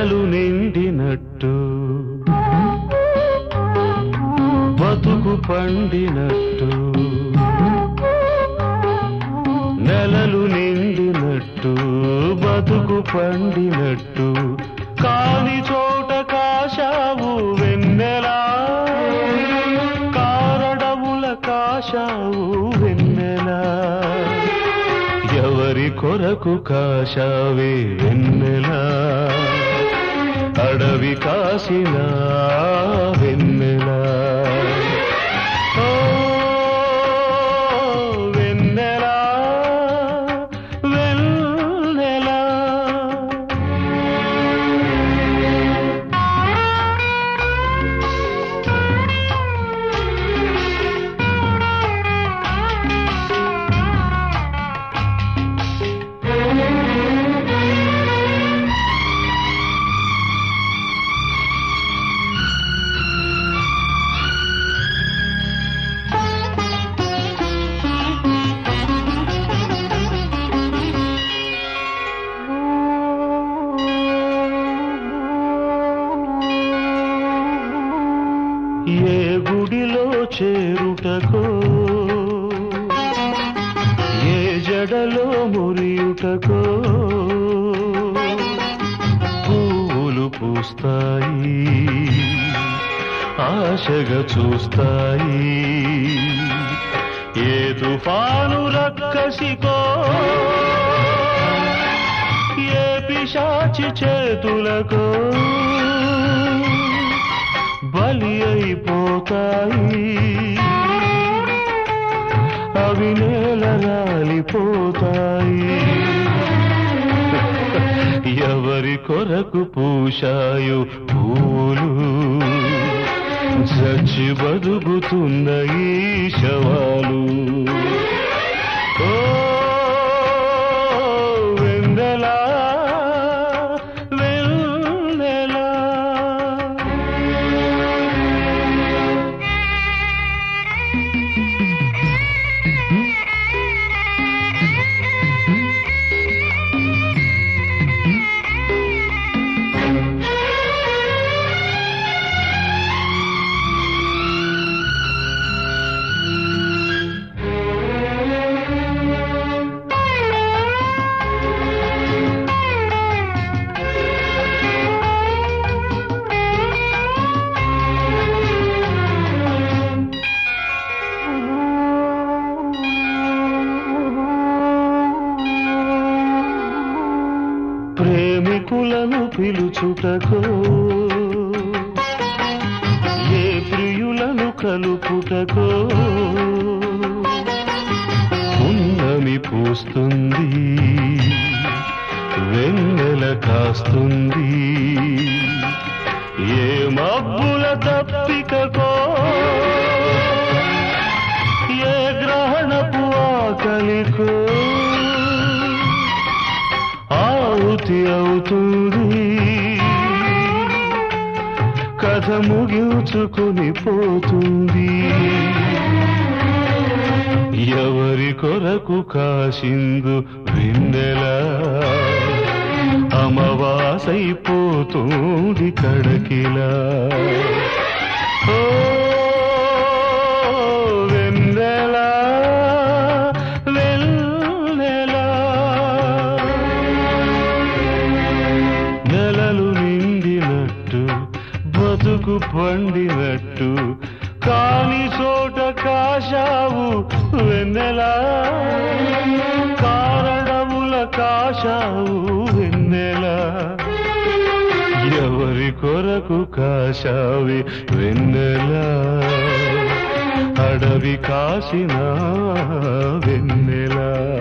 నెలలు నిండినట్టు బతుకు పండినట్టు నెలలు నిండినట్టు బతుకు పండినట్టు కాని చోట కాశావు వెన్నెలా కారడముల కాశావు వెన్నెలా ఎవరి కొరకు కాశావే వెన్నెలా అడవి కాసిన వెన్నెలా ఓ వెన్నెలా వెన్నెలా ఏ గుడిలో చేరుటకో ఏ జడలో మురియుటకో పువ్వులు పూస్తాయి ఆశగా చూస్తాయి ఏ తుఫాను రక్కసికో ఏ పిశాచి చేతులకో బలి అయిపోతాయి అవి నేల రాలిపోతాయి ఎవరి కొరకు పూశాయో పూలు చచ్చి బతుకుతున్న ఈ శవాలు ఓ వెన్నెలా వెన్నెలా ప్రేమికులను పిలుచుటకో ఏ ప్రియులను కలుపుటకో ఉన్నమి పూస్తుంది వెన్నెల కాస్తుంది ఏ మబ్బుల తప్పికకో ఏ గ్రహణపు ఆకలికో ఆహుతి అవుతుంది కథ ముగించుకుని పోతుంది ఎవరి కొరకు కాసిందు వెన్నెల అమవాసైపోతుంది కడకిలా ఓ వెన్నెలా వెన్నెలా నెలలు నిండినట్టు బతుకు పండినట్టు కాని చోట కాశావు వెన్నెలా కారణముల కాశావు వెన్నెలా ఎవరి కొరకు కాశావి వెన్నెలా అడవి కాసిన వెన్నెలా